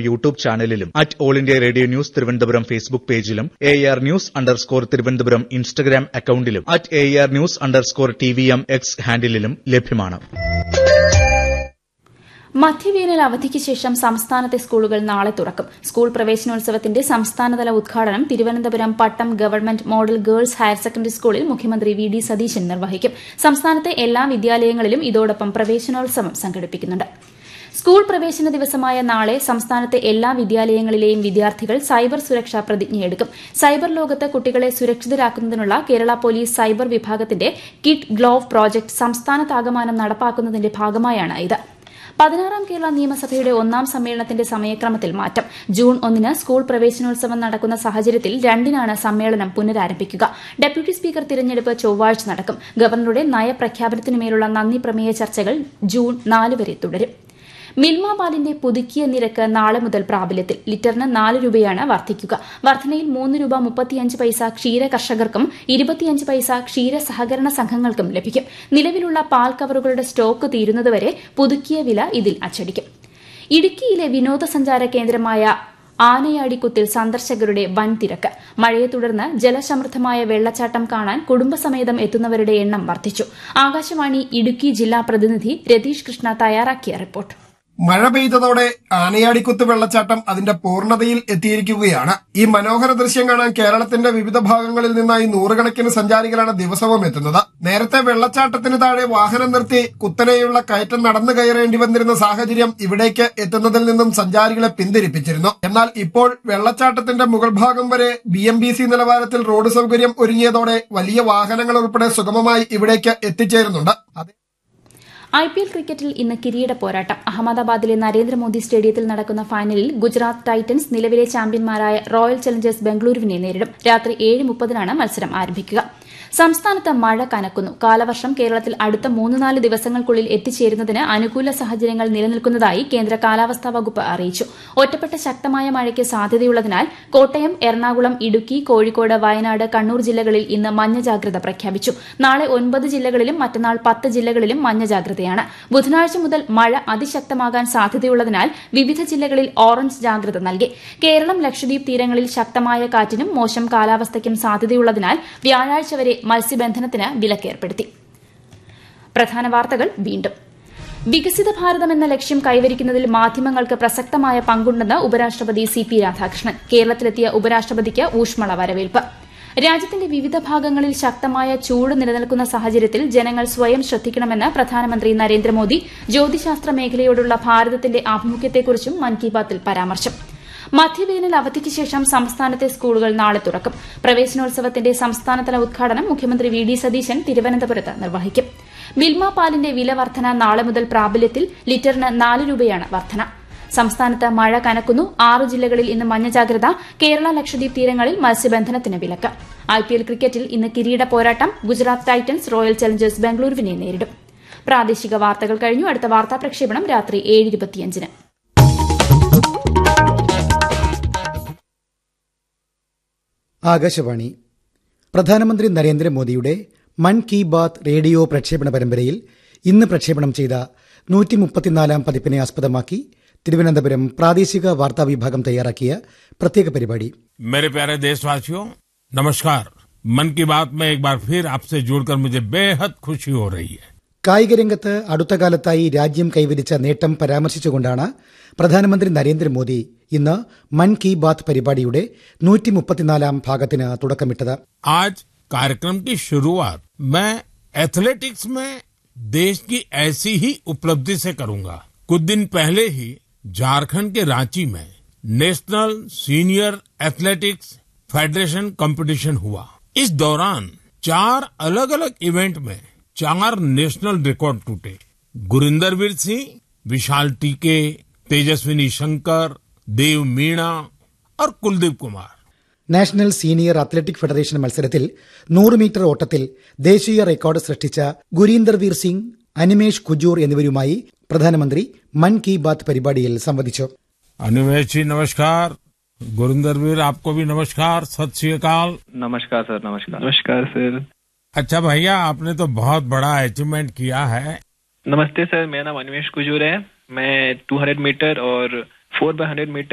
YouTube ചാനലിലും at all India radio news Thiruvananthapuram Facebook പേജിലും A R news underscore Thiruvananthapuram Instagram അക്കൌണ്ടിലും at A R news underscore T V M X ഹാൻഡിലും ലഭ്യമാണ് മധ്യവേനൽ അവധിക്ക് ശേഷം സംസ്ഥാനത്തെ സ്കൂളുകൾ നാളെ തുറക്കും സ്കൂൾ പ്രവേശനോത്സവത്തിന്റെ സംസ്ഥാനതല ഉദ്ഘാടനം Thiruvananthapuram Pattom government model girls higher secondary സ്കൂളിൽ മുഖ്യമന്ത്രി വി ഡി സതീശൻ നിർവഹിക്കും സംസ്ഥാനത്തെ എല്ലാ വിദ്യാലയങ്ങളിലും ഇതോടൊപ്പം പ്രവേശനോത്സവം സംഘടിപ്പിക്കുന്നുണ്ട് സ്കൂൾ പ്രവേശന ദിവസമായ നാളെ സംസ്ഥാനത്തെ എല്ലാ വിദ്യാലയങ്ങളിലെയും വിദ്യാർത്ഥികൾ സൈബർ സുരക്ഷാ പ്രതിജ്ഞയെടുക്കും സൈബർ ലോകത്ത് കുട്ടികളെ സുരക്ഷിതരാക്കുന്നതിനുള്ള കേരള പോലീസ് സൈബർ വിഭാഗത്തിന്റെ കിഡ് ഗ്ലോവ് പ്രോജക്ട് സംസ്ഥാനത്താകമാനം നടപ്പാക്കുന്നതിന്റെ ഭാഗമായാണ് ഇത് പതിനാറാം കേരള നിയമസഭയുടെ ഒന്നാം സമ്മേളനത്തിന്റെ സമയക്രമത്തിൽ മാറ്റം ജൂൺ ഒന്നിന് സ്കൂൾ പ്രവേശനോത്സവം നടക്കുന്ന സാഹചര്യത്തിൽ രണ്ടിനാണ് സമ്മേളനം പുനരാരംഭിക്കുക ഡെപ്യൂട്ടി സ്പീക്കർ തിരഞ്ഞെടുപ്പ് ചൊവ്വാഴ്ച നടക്കും ഗവർണറുടെ നയപ്രഖ്യാപനത്തിനുമേലുള്ള നന്ദി പ്രമേയ ചർച്ചകൾ ജൂൺ നാല് വരെ തുടരും മിൽമ പാലിന്റെ പുതുക്കിയ നിരക്ക് നാളെ മുതൽ പ്രാബല്യത്തിൽ ലിറ്ററിന് നാല് രൂപയാണ് വർദ്ധിക്കുക വർധനയിൽ മൂന്ന് രൂപ മുപ്പത്തിയഞ്ച് പൈസ ക്ഷീര കർഷകർക്കും ഇരുപത്തിയഞ്ച് പൈസ ക്ഷീര സഹകരണ സംഘങ്ങൾക്കും ലഭിക്കും നിലവിലുള്ള പാൽ കവറുകളുടെ സ്റ്റോക്ക് തീരുന്നതുവരെ പുതുക്കിയ വില ഇതിൽ അച്ചടിക്കും ഇടുക്കിയിലെ വിനോദസഞ്ചാര കേന്ദ്രമായ ആനയാടിക്കുത്തിൽ സന്ദർശകരുടെ വൻ തിരക്ക് മഴയെ തുടർന്ന് ജലസമൃദ്ധമായ വെള്ളച്ചാട്ടം കാണാൻ കുടുംബസമേതം എത്തുന്നവരുടെ എണ്ണം വർദ്ധിച്ചു ആകാശവാണി ഇടുക്കി ജില്ലാ പ്രതിനിധി രതീഷ് കൃഷ്ണ തയ്യാറാക്കിയ റിപ്പോർട്ട് മഴ പെയ്തതോടെ ആനയാടിക്കുത്ത് വെള്ളച്ചാട്ടം അതിന്റെ പൂർണ്ണതയിൽ എത്തിയിരിക്കുകയാണ് ഈ മനോഹര ദൃശ്യം കാണാൻ കേരളത്തിന്റെ വിവിധ ഭാഗങ്ങളിൽ നിന്നായി നൂറുകണക്കിന് സഞ്ചാരികളാണ് ദിവസവും എത്തുന്നത് നേരത്തെ വെള്ളച്ചാട്ടത്തിന് താഴെ വാഹനം നിർത്തി കുത്തനെയുള്ള കയറ്റം നടന്നു കയറേണ്ടി വന്നിരുന്ന സാഹചര്യം ഇവിടേക്ക് എത്തുന്നതിൽ നിന്നും സഞ്ചാരികളെ പിന്തിരിപ്പിച്ചിരുന്നു എന്നാൽ ഇപ്പോൾ വെള്ളച്ചാട്ടത്തിന്റെ മുകൾ ഭാഗം വരെ ബി എം ബി സി നിലവാരത്തിൽ റോഡ് സൗകര്യം ഒരുങ്ങിയതോടെ വലിയ വാഹനങ്ങൾ ഉൾപ്പെടെ സുഗമമായി ഇവിടേക്ക് എത്തിച്ചേരുന്നുണ്ട് അതേ ഐ പി എൽ ക്രിക്കറ്റിൽ ഇന്ന് കിരീട പോരാട്ടം അഹമ്മദാബാദിലെ നരേന്ദ്രമോദി സ്റ്റേഡിയത്തിൽ നടക്കുന്ന ഫൈനലിൽ ഗുജറാത്ത് ടൈറ്റൻസ് നിലവിലെ ചാമ്പ്യന്മാരായ റോയൽ ചലഞ്ചേഴ്സ് ബംഗളൂരുവിനെ നേരിടും രാത്രി ഏഴ് മുപ്പതിനാണ് മത്സരം ആരംഭിക്കുക സംസ്ഥാനത്ത് മഴ കനക്കുന്നു കാലവർഷം കേരളത്തിൽ അടുത്ത മൂന്ന് നാല് ദിവസങ്ങൾക്കുള്ളിൽ എത്തിച്ചേരുന്നതിന് അനുകൂല സാഹചര്യങ്ങൾ നിലനിൽക്കുന്നതായി കേന്ദ്ര കാലാവസ്ഥാ വകുപ്പ് അറിയിച്ചു ഒറ്റപ്പെട്ട ശക്തമായ മഴയ്ക്ക് സാധ്യതയുള്ളതിനാൽ കോട്ടയം എറണാകുളം ഇടുക്കി കോഴിക്കോട് വയനാട് കണ്ണൂർ ജില്ലകളിൽ ഇന്ന് മഞ്ഞ ജാഗ്രത പ്രഖ്യാപിച്ചു നാളെ ഒൻപത് ജില്ലകളിലും മറ്റന്നാൾ പത്ത് ജില്ലകളിലും മഞ്ഞ ജാഗ്രതയാണ് ബുധനാഴ്ച മുതൽ മഴ അതിശക്തമാകാൻ സാധ്യതയുള്ളതിനാൽ വിവിധ ജില്ലകളിൽ ഓറഞ്ച് ജാഗ്രത നൽകി കേരളം ലക്ഷദ്വീപ് തീരങ്ങളിൽ ശക്തമായ കാറ്റിനും മോശം കാലാവസ്ഥയ്ക്കും സാധ്യതയുള്ളതിനാൽ വ്യാഴാഴ്ച വരെ മത്സ്യബന്ധനത്തിന് വിലക്കേർപ്പെടുത്തി പ്രധാന വാർത്തകൾ വീണ്ടും വികസിത ഭാരതം എന്ന ലക്ഷ്യം കൈവരിക്കുന്നതിൽ മാധ്യമങ്ങൾക്ക് പ്രസക്തമായ പങ്കുണ്ടെന്ന് ഉപരാഷ്ട്രപതി സി പി രാധാകൃഷ്ണൻ കേരളത്തിലെത്തിയ ഉപരാഷ്ട്രപതിക്ക് ഊഷ്മള വരവേൽപ്പ് രാജ്യത്തിന്റെ വിവിധ ഭാഗങ്ങളിൽ ശക്തമായ ചൂട് നിലനിൽക്കുന്ന സാഹചര്യത്തിൽ ജനങ്ങൾ സ്വയം ശ്രദ്ധിക്കണമെന്ന് പ്രധാനമന്ത്രി നരേന്ദ്രമോദി ജ്യോതിശാസ്ത്ര മേഖലയോടുള്ള ഭാരതത്തിന്റെ ആഭിമുഖ്യത്തെക്കുറിച്ചും മൻ കി ബാത്തിൽ പരാമർശം മധ്യവേനൽ അവധിക്ക് ശേഷം സംസ്ഥാനത്തെ സ്കൂളുകൾ നാളെ തുറക്കും പ്രവേശനോത്സവത്തിന്റെ സംസ്ഥാനതല ഉദ്ഘാടനം മുഖ്യമന്ത്രി വി ഡി സതീശൻ തിരുവനന്തപുരത്ത് നിർവഹിക്കും മിൽമ പാലിന്റെ വില വർധന നാളെ മുതൽ പ്രാബല്യത്തിൽ ലിറ്ററിന് നാല് രൂപയാണ് വർധന സംസ്ഥാനത്ത് മഴ കനക്കുന്നു ആറ് ജില്ലകളിൽ ഇന്ന് മഞ്ഞ ജാഗ്രത കേരള ലക്ഷദ്വീപ് തീരങ്ങളിൽ മത്സ്യബന്ധനത്തിന് വിലക്ക് ഐപിഎൽ ക്രിക്കറ്റിൽ ഇന്ന് കിരീട പോരാട്ടം ഗുജറാത്ത് ടൈറ്റൻസ് റോയൽ ചലഞ്ചേഴ്സ് ബംഗളൂരുവിനെ നേരിടും പ്രാദേശിക വാർത്തകൾ കഴിഞ്ഞു അടുത്ത വാർത്താ പ്രക്ഷേപണം രാത്രി ഏഴ് ഇരുപത്തിയഞ്ചിന് ആകാശവാണി പ്രധാനമന്ത്രി നരേന്ദ്രമോദിയുടെ മൻ കി ബാത്ത് റേഡിയോ പ്രക്ഷേപണ പരമ്പരയിൽ ഇന്ന് പ്രക്ഷേപണം ചെയ്ത നൂറ്റി മുപ്പത്തിനാലാം പതിപ്പിനെ ആസ്പദമാക്കി തിരുവനന്തപുരം പ്രാദേശിക വാർത്താ വിഭാഗം തയ്യാറാക്കിയ പ്രത്യേക പരിപാടി मेरे प्यारे देशवासियों नमस्कार मन की बात में एक बार फिर आपसे जुड़कर मुझे बेहद खुशी हो रही है കായിക രംഗത്ത് അടുത്ത കാലത്തായി രാജ്യം കൈവരിച്ച നേട്ടം പരാമർശിച്ചുകൊണ്ടാണ് പ്രധാനമന്ത്രി നരേന്ദ്രമോദി ഇന്ന് മൻ കി ബാത്ത് പരിപാടിയുടെ നൂറ്റി മുപ്പത്തിനാലാം ഭാഗത്തിന് തുടക്കമിട്ടത് आज कार्यक्रम की शुरुआत मैं एथलेटिक्स में देश की ऐसी ही उपलब्धि से करूंगा कुछ दिन पहले ही झारखंड के रांची में national senior athletics federation competition हुआ इस दौरान चार अलग अलग इवेंट में चार नेशनल रिकॉर्ड टूटे गुरिंदर वीर सिंह विशाल टीके तेजस्विनी शंकर देव मीणा और Kuldeep Kumar national senior athletic federation മത്സരത്തിൽ നൂറ് മീറ്റർ ഓട്ടത്തിൽ ദേശീയ റെക്കോർഡ് സൃഷ്ടിച്ച ഗുരീന്ദർ വീർ സിംഗ് അനിമേഷ് കുജൂർ എന്നിവരുമായി പ്രധാനമന്ത്രി മൻ കി ബാത്ത് പരിപാടിയിൽ സംവദിച്ചു अनिमेश जी नमस्कार गुरिंदर वीर आपको भी नमस्कार सत श्री अकाल नमस्कार सर नमस्कार नमस्कार सर अच्छा भैया आपने तो बहुत बड़ा अचीवमेंट किया है नमस्ते सर मेरा नाम अनिमेश कुजूर है मैं 200 मीटर और 4 बाय 100 मीटर